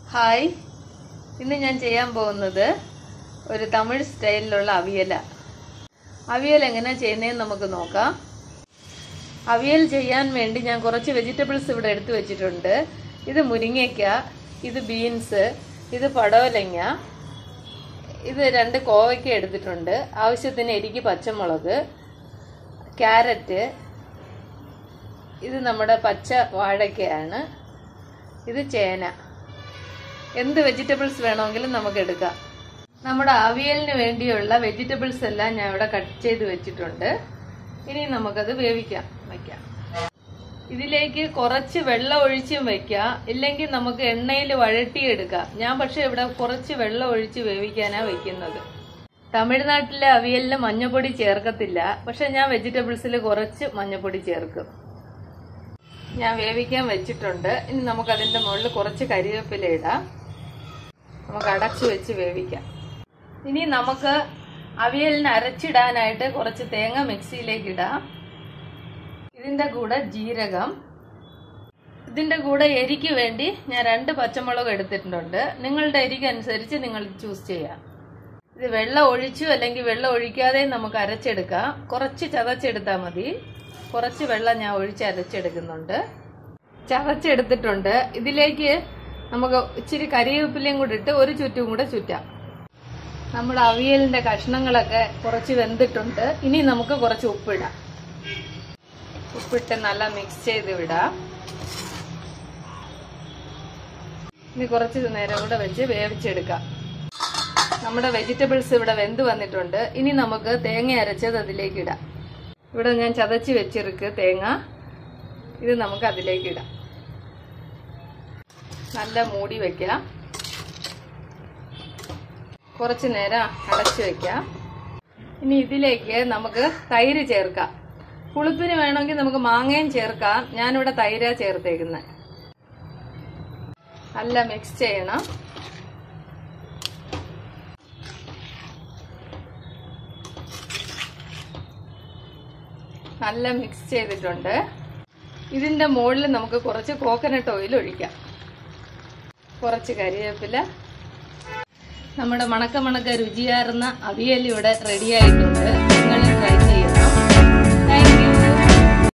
hi ഇന്ന് ഞാൻ ചെയ്യാൻ പോകുന്നത് ഒരു തമിഴ് സ്റ്റൈലിലുള്ള അവിയല അവിയൽ എങ്ങനെ ചെയ്യുന്നതെന്ന് നമുക്ക് നോക്കാം അവിയൽ ചെയ്യാൻ വേണ്ടി ഞാൻ കുറച്ച് വെജിറ്റബിൾസ് ഇവിടെ എടുത്തു വെച്ചിട്ടുണ്ട് ഇത് മുരിങ്ങയ്ക്ക ഇത് ബീൻസ് ഇത് പടവലങ്ങ ഇത് രണ്ട് കോവയ്ക്ക എടുത്തിട്ടുണ്ട് ആവശ്യത്തിന് എരിക്ക് പച്ചമുളക് ക്യാരറ്റ് ഇത് നമ്മുടെ പച്ച വാഴയ്ക്കയാണ് ഇത് ചേന എന്ത് വെജിറ്റബിൾസ് വേണമെങ്കിലും നമുക്ക് എടുക്കാം നമ്മുടെ അവിയലിന് വേണ്ടിയുള്ള വെജിറ്റബിൾസ് എല്ലാം ഞാൻ ഇവിടെ കട്ട് ചെയ്ത് വെച്ചിട്ടുണ്ട് ഇനി നമുക്കത് വേവിക്കാം വയ്ക്കാം ഇതിലേക്ക് കുറച്ച് വെള്ളം ഒഴിച്ചും വെക്കാം ഇല്ലെങ്കിൽ നമുക്ക് എണ്ണയിൽ വഴട്ടിയെടുക്കാം ഞാൻ പക്ഷെ ഇവിടെ കുറച്ച് വെള്ളം ഒഴിച്ച് വേവിക്കാനാണ് വെക്കുന്നത് തമിഴ്നാട്ടിലെ അവിയലിന് മഞ്ഞപ്പൊടി ചേർക്കത്തില്ല പക്ഷെ ഞാൻ വെജിറ്റബിൾസിൽ കുറച്ച് മഞ്ഞപ്പൊടി ചേർക്കും ഞാൻ വേവിക്കാൻ വെച്ചിട്ടുണ്ട് ഇനി നമുക്ക് അതിന്റെ മുകളിൽ കുറച്ച് കരിവേപ്പില ഇടാം നമുക്ക് അടച്ചു വെച്ച് വേവിക്കാം ഇനി നമുക്ക് അവിയലിന് അരച്ചിടാനായിട്ട് കുറച്ച് തേങ്ങ മിക്സിയിലേക്ക് ഇടാം ഇതിന്റെ കൂടെ ജീരകം ഇതിന്റെ കൂടെ എരിക്ക് വേണ്ടി ഞാൻ രണ്ട് പച്ചമുളക് എടുത്തിട്ടുണ്ട് നിങ്ങളുടെ എരിക്ക് അനുസരിച്ച് നിങ്ങൾ ചൂസ് ചെയ്യാം ഇത് വെള്ളം ഒഴിച്ചു അല്ലെങ്കിൽ വെള്ളം ഒഴിക്കാതെ നമുക്ക് അരച്ചെടുക്കാം കുറച്ച് ചതച്ചെടുത്താൽ മതി കുറച്ച് വെള്ളം ഞാൻ ഒഴിച്ച് അരച്ചെടുക്കുന്നുണ്ട് ചതച്ചെടുത്തിട്ടുണ്ട് ഇതിലേക്ക് നമുക്ക് ഇച്ചിരി കരിവേപ്പിലയും കൂടി ഇട്ട് ഒരു ചുറ്റും കൂടെ ചുറ്റാം നമ്മുടെ അവിയലിന്റെ കഷ്ണങ്ങളൊക്കെ കുറച്ച് വെന്തിട്ടുണ്ട് ഇനി നമുക്ക് കുറച്ച് ഉപ്പിടാം ഉപ്പിട്ട് നല്ല മിക്സ് ചെയ്ത് വിടാം ഇനി കുറച്ച് നേരം കൂടെ വെച്ച് വേവിച്ചെടുക്കാം നമ്മുടെ വെജിറ്റബിൾസ് ഇവിടെ വെന്ത് വന്നിട്ടുണ്ട് ഇനി നമുക്ക് തേങ്ങ അരച്ചത് അതിലേക്ക് ഇടാം ഇവിടെ ഞാൻ ചതച്ച് വെച്ചിരിക്ക് തേങ്ങ ഇത് നമുക്ക് അതിലേക്ക് ഇടാം നല്ല മൂടി വെക്കാം കുറച്ച് നേരം അടച്ചു വെക്കാം ഇനി ഇതിലേക്ക് നമുക്ക് തൈര് ചേർക്കാം പുളിപ്പിന് വേണമെങ്കിൽ നമുക്ക് മാങ്ങയും ചേർക്കാം ഞാനിവിടെ തൈരാ ചേർത്തേക്കുന്നത് നല്ല മിക്സ് ചെയ്യണം നല്ല മിക്സ് ചെയ്തിട്ടുണ്ട് ഇതിന്റെ മുകളിൽ നമുക്ക് കുറച്ച് കോക്കനട്ട് ഓയിൽ ഒഴിക്കാം കുറച്ച് കരിവേപ്പില നമ്മുടെ മണക്ക മണക്ക രുചിയാർന്ന അവിയൽ ഇവിടെ റെഡിയായിട്ടുണ്ട്